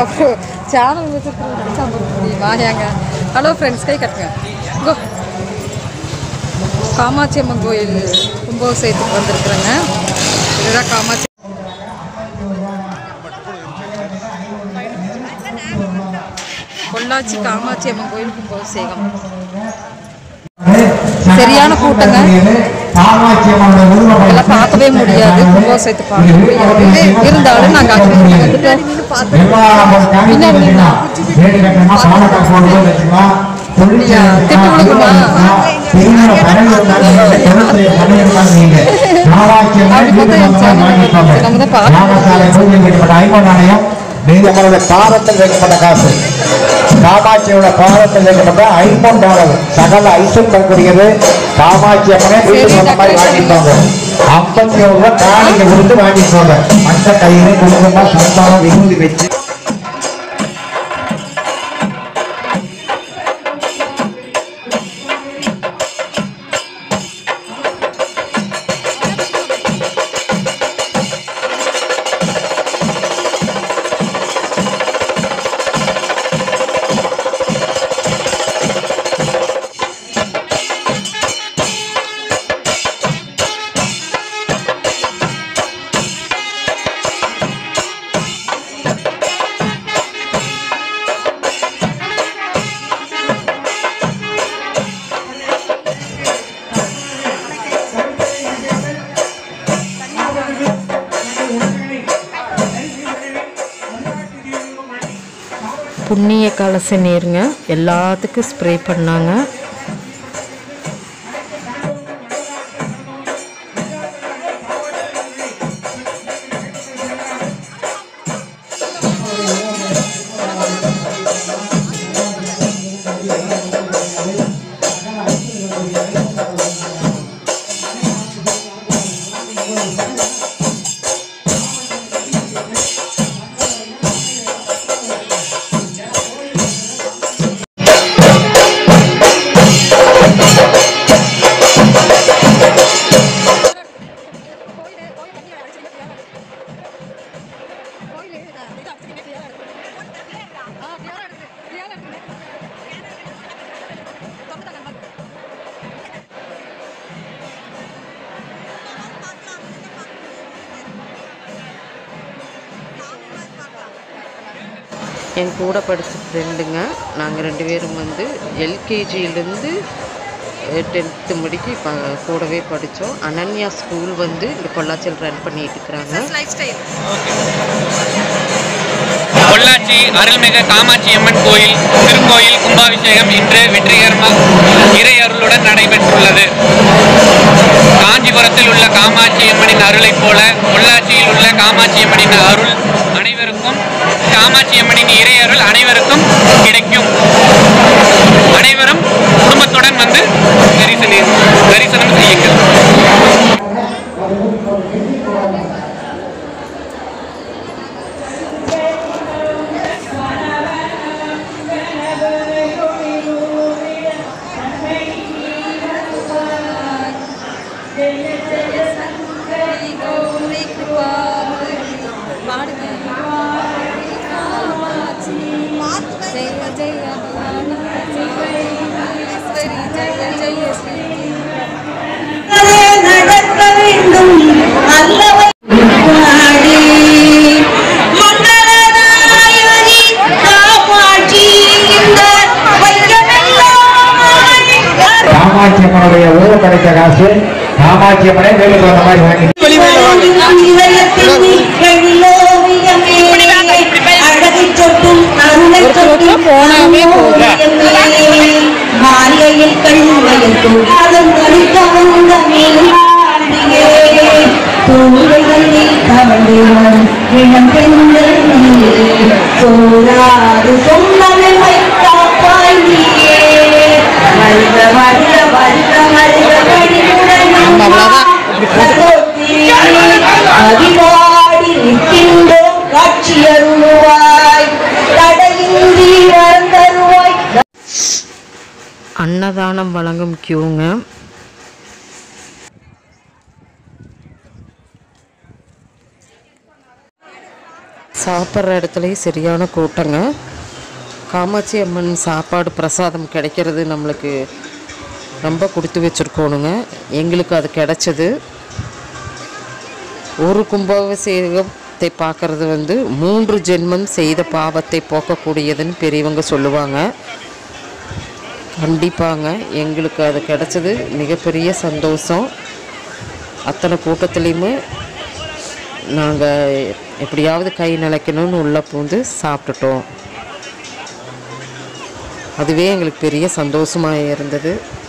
அப்புறம் சேனல் வச்சுருக்கோம் நினச்சா முடியுமா ஏங்க ஹலோ ஃப்ரெண்ட்ஸ் கை கட்டுங்க கோ காமாட்சி அம்மன் கோயில் கும்பாபிஷேகத்துக்கு வந்திருக்குறேங்க இதுதான் காமாட்சி பொள்ளாச்சி காமாட்சி அம்மன் கோயில் கும்பாபிஷேகம் சரியான கூட்டங்க. இதெல்லாம் பார்க்கவே முடியாது கும்பாபிஷேகத்தை பார்க்க முடியாது இருந்தாலும் நாங்கள் அங்கே வந்துட்டு பின்னாடி நின்னா. திட்டு விழுகுமா? நம்மளோட பாதத்தில் வைக்கப்பட்ட காசு காமாட்சியோட பாதத்தில் வைக்கப்பட்ட ஐம்பொன் டாலர் சகல ஐசம் தரக்கூடியது காமாட்சி அம்மனே வீட்டுக்கு வந்த மாதிரி வாங்கிட்டோங்க ஐம்பத்தி ஏழு ரூபாய் காணிக்க கொடுத்து வாங்கிட்டோங்க மற்ற கையில குடும்பமா சந்தானம் விரும்பி வச்சு புண்ணிய கலச நீருங்க எல்லாத்துக்கும் ஸ்ப்ரே பண்ணாங்க என் கூட படித்த ஃப்ரெண்டுங்க நாங்கள் ரெண்டு பேரும் வந்து எல்கேஜியிலேருந்து டென்த்து முடிக்கு இப்போ கூடவே படித்தோம் அனன்யா ஸ்கூல் வந்து இந்த பொள்ளாச்சியில் ரன் பண்ணிட்டு இருக்கிறாங்க லைஃப் ஸ்டைல் பொள்ளாச்சி அருள்மிகு காமாட்சி அம்மன் கோயில் திருக்கோயில் கும்பாபிஷேகம் இன்று வெற்றிகரமாக இறை அருளுடன் நடைபெற்றுள்ளது காஞ்சிபுரத்தில் உள்ள காமாட்சி அம்மனின் அருளைப் போல பொள்ளாச்சியில் உள்ள காமாட்சி அம்மனின் அருள் அனைவருக்கும் காமாட்சி அம்மனின் இறை அருள் அனைவருக்கும் கிடைக்கும் அனைவரும் குடும்பத்துடன் வந்து தரிசனி தரிசனம் செய்யுங்கள் ஜெய ஜெய ஈஸ்வரி ஜெய ஜெய ஸ்ரீ நடக்க வேண்டும் அல்லவை பாடி மங்களநாயகி காமாட்சி இந்த வையமெல்லாம் காமாட்சி அம்மனுடைய ஊர் கிடைத்த காசு காமாட்சி அம்மனே வீட்டுக்கு வந்த மாதிரி வாங்கி மாலையில் கண்மையில் தூக்காலும் தனித்தவங்க மீனாண்டியே தூரைகளில் தவழ்ந்தவன் இளம் பெண்கள் நீயே சோராது சொன்னமை காப்பாய் நீயே வருக வருக வருக வருக வழிமுடன் அதிவாடி நிற்கின்றோம் காட்சி அருள்வாய் தடையின்றி வரந்தருவாய் அன்னதானம் வழங்கும் கியூங்க சாப்பிட்ற இடத்துலையும் சரியான கூட்டங்க காமாட்சி அம்மன் சாப்பாடு பிரசாதம் கிடைக்கிறது நம்மளுக்கு ரொம்ப கொடுத்து வச்சுருக்கோணுங்க எங்களுக்கு அது கிடைச்சது ஒரு கும்பாபிஷேகத்தை பார்க்கறது வந்து மூன்று ஜென்மம் செய்த பாவத்தை போக்கக்கூடியதுன்னு பெரியவங்க சொல்லுவாங்க கண்டிப்பாங்க எங்களுக்கு அது கிடைச்சது மிகப்பெரிய சந்தோஷம் அத்தனை கூட்டத்துலேயுமே நாங்கள் எப்படியாவது கை நிலைக்கணும்னு உள்ளே பூந்து சாப்பிட்டுட்டோம் அதுவே எங்களுக்கு பெரிய சந்தோஷமாக இருந்தது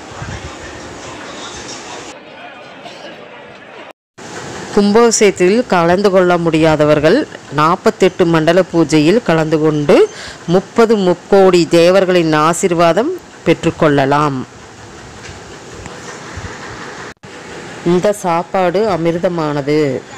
கும்பாபிஷேகத்தில் கலந்து கொள்ள முடியாதவர்கள் நாற்பத்தெட்டு மண்டல பூஜையில் கலந்து கொண்டு முப்பது முக்கோடி தேவர்களின் ஆசீர்வாதம் பெற்றுக்கொள்ளலாம் இந்த சாப்பாடு அமிர்தமானது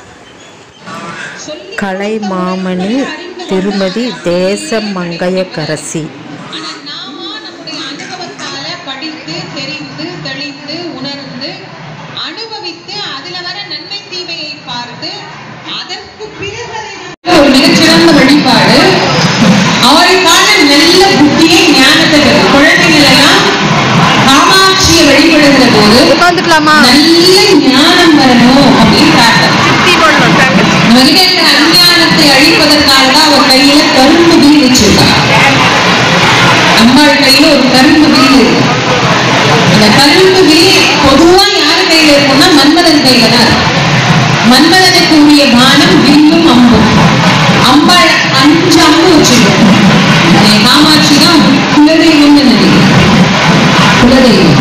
கலைமாமணி திருமதி தேசமங்கையக்கரசி ஆனா நாம நம்முடைய அனுபவத்தால படித்து தெரிந்து தெளிந்து உணர்ந்து அனுபவித்து அதுல வர நன்மை தீமையை பார்த்து அதற்கு பிறகு அதை நாம் ஒரு மிகச்சிறந்த வழிபாடு அவருக்கான நல்ல புத்தியை ஞானத்தை பெறும் குழந்தைகள் எல்லாம் காமாட்சியை வழிபடுகிற போது உட்காந்துக்கலாமா நல்ல ஞானம் வரணும் அப்படின்னு காட்டும் நம்மகிட்ட இருக்கிற அஞ்ஞானத்தை அழிப்பதற்காக தான் அவர் கையில கரும்பு வீல் வச்சிருக்கார் அம்பாள் கையில ஒரு கரும்பு வீல் இருக்கு அந்த கரும்பு வீல் பொதுவா யார் கையில இருக்கும்னா மன்மதன் கையில தான் இருக்கும். மன்மதனுக்கு உரிய பானம் வில்லும் அம்பும் அம்பாள் அஞ்சு அம்பு வச்சிருக்கோம் காமாட்சி தான் குலதெய்வம்னு நினைக்கிறேன் குலதெய்வம்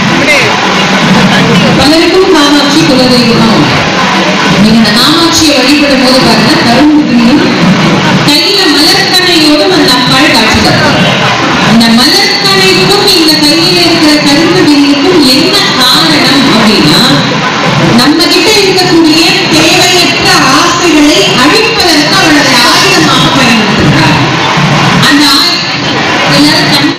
பலருக்கும் காமாட்சி குலதெய்வமா உண்டு. நீங்க இந்த காமாட்சியை வழிபடும் போது பாருங்க கரும்புலையும் கையில மலர்கனையோடும் அந்த அம்பாள் காட்சி தரும் அந்த மலர்கனைக்கும் இந்த கையில இருக்கிற கரும்பு வில்லுக்கும் என்ன காரணம் அப்படின்னா நம்ம கிட்ட இருக்கக்கூடிய தேவையற்ற ஆசைகளை அழிப்பதற்கு அவளுடைய ஆயுதமாக பயன்படுத்துகிறார் அந்த ஆயுதம் எல்லாரும் தம்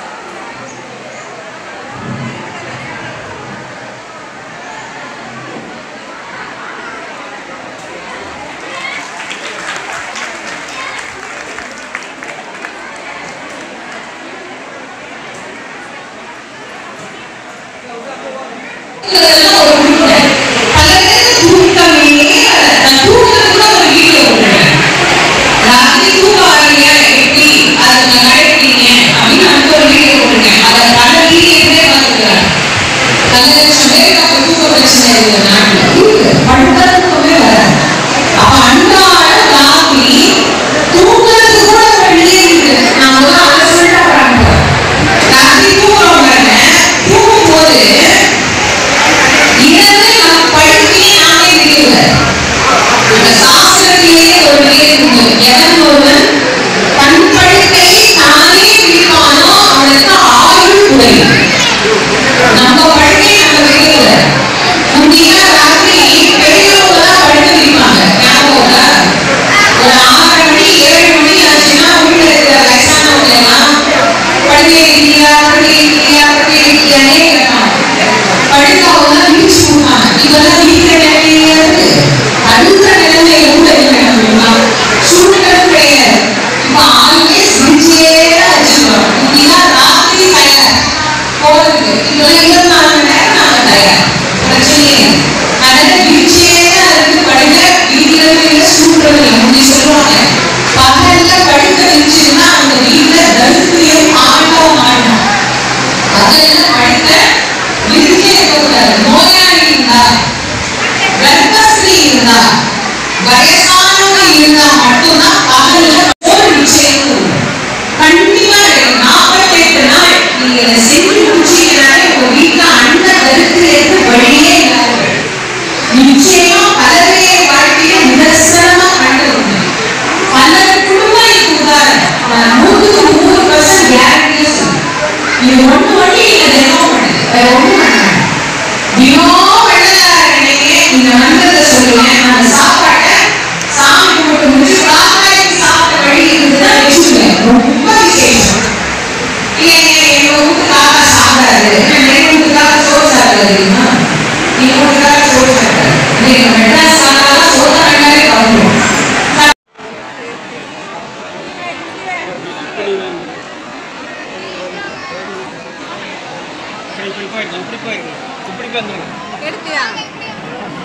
இதெல்லாம் ஒரு உருப்படி. பலருக்கு தூக்கமே வராது. நான் தூங்குறது கூட ஒரு வீடியோ விடுறேன். ராத்திரி தூக்கம் வரலையா? எப்படி? அதை நீங்க அழைப்பீங்க அப்படின்னு அந்த ஒரு வீடியோ விடுறேன். அதை பல வீடியோக்களே பார்த்துருக்கேன். நல்ல லட்சம் பேருக்கு அப்ப தூக்க பிரச்சனை இருக்கு நாட்டுல. இருக்கு. படுத்தா தூக்கமே வராது. அப்ப அன்றாடம் ராத்திரி தூங்குறது கூட ஒரு வழியே இருக்கு. நான் முதல்ல அதை சொல்லிட்டு வராங்க. ராத்திரி தூங்குறோம் பாருங்க. தூங்கும்போது இரவு நம் படுக்கையை நாமே விடுகிறார். இந்த சாஸ்திரத்திலேயே ஒரு நிலை உண்டு. எவன் ஒருவன் தன் படுக்கையை தானே விடுவானோ அவனுக்கு ஆயுள் குறையும். நம்ம படுக்கையை நம்ம விடுகிறார். முந்தியெல்லாம் ராத்திரி பெரியவங்க தான் படுக்க விடுவாங்க. ஞாபகம் இருக்கா? ஒரு ஆறரை மணி ஏழு மணி ஆச்சுன்னா வீட்டுல இருக்கிற வயசானவங்க எல்லாம் படுக்கை இல்லையா படுக்கை இல்லையா படுக்கை இல்லையானே கேட்பாங்க படுக்காவங்க வீச்சு போட்டாங்க இதெல்லாம் வீட்டுல நிலைமையே இருக்கு அடுத்த நிலைமையில கூட என்ன தெரியுமா சூழ்நிலை கிடையாது இப்ப ஆல்வேஸ் விழிச்சே வச்சுக்கிறோம் இப்படிதான் ராத்திரி தயார் போறதுக்கு இதெல்லாம் இருபத்தி நாலு மணி நேரம் நாங்க தயார் பிரச்சனையே இல்லை. அதனால விழிச்சே தான் இருந்து படுக்க வீட்டுல இருக்கிற சூழ்நிலை முந்தி சொல்லுவாங்க பகல்ல படுக்க வச்சுன்னா அந்த வீட்டுல தரித்திரியம் ஆண்டவும் ஆடும் அதெல்லாம் படுக்க விரிச்சே இருக்கக்கூடாது நோயாளி இருந்தா கர்ப்பஸ்திரீ இருந்தா வயசானவங்க இருந்தா மட்டும்தான் பகல்ல ஒரு நிச்சயம் உண்டு. கண்டிப்பா கிடைக்கும். 48 நாள் நீங்க இதை செஞ்சு முடிச்சீங்கனாலே உங்க வீட்டுல அண்ட தரித்திரத்துக்கு வழியே இல்லாத போயிடும். நிச்சயமா பலருடைய வாழ்க்கையில நிதர்சனமா கண்டு உண்டு. பல குடும்பம் இதுக்கு உதாரணம். நான் நூற்றுக்கு நூறு percent guarantee சொல்றேன். இது ஒண்ணு மட்டும் நீங்க தினமும் பண்ணுங்க. வேற ஒண்ணும் பண்ண வேண்டாம். தினம் வெள்ளக்காரனையே நீங்க மந்திரத்தை சொல்லுங்க. அந்த சாப்பாட்டை சாமி கும்பிட்டு முடிச்சு காக்காய்க்கு சாப்பிட்ட வழி இருந்ததுன்னா வச்சுக்கோங்க. ரொம்ப விசேஷம். இல்லைங்க, எங்க வீட்டு காக்கா சாப்பிடாது. எங்க வீட்டு காக்கா சோறு சாப்பிடாது தெரியுமா? எங்க வீட்டு காக்கா சோறு சாப்பிடாது. நீங்க மெட்ராஸ் காக்காலாம் சோறு தான் ரெண்டாவே கலந்துரும். இப்படி இப்படி போயிருக்கு இப்படி போயிருக்கு இப்படி போயிருந்தோம் எடுத்தியா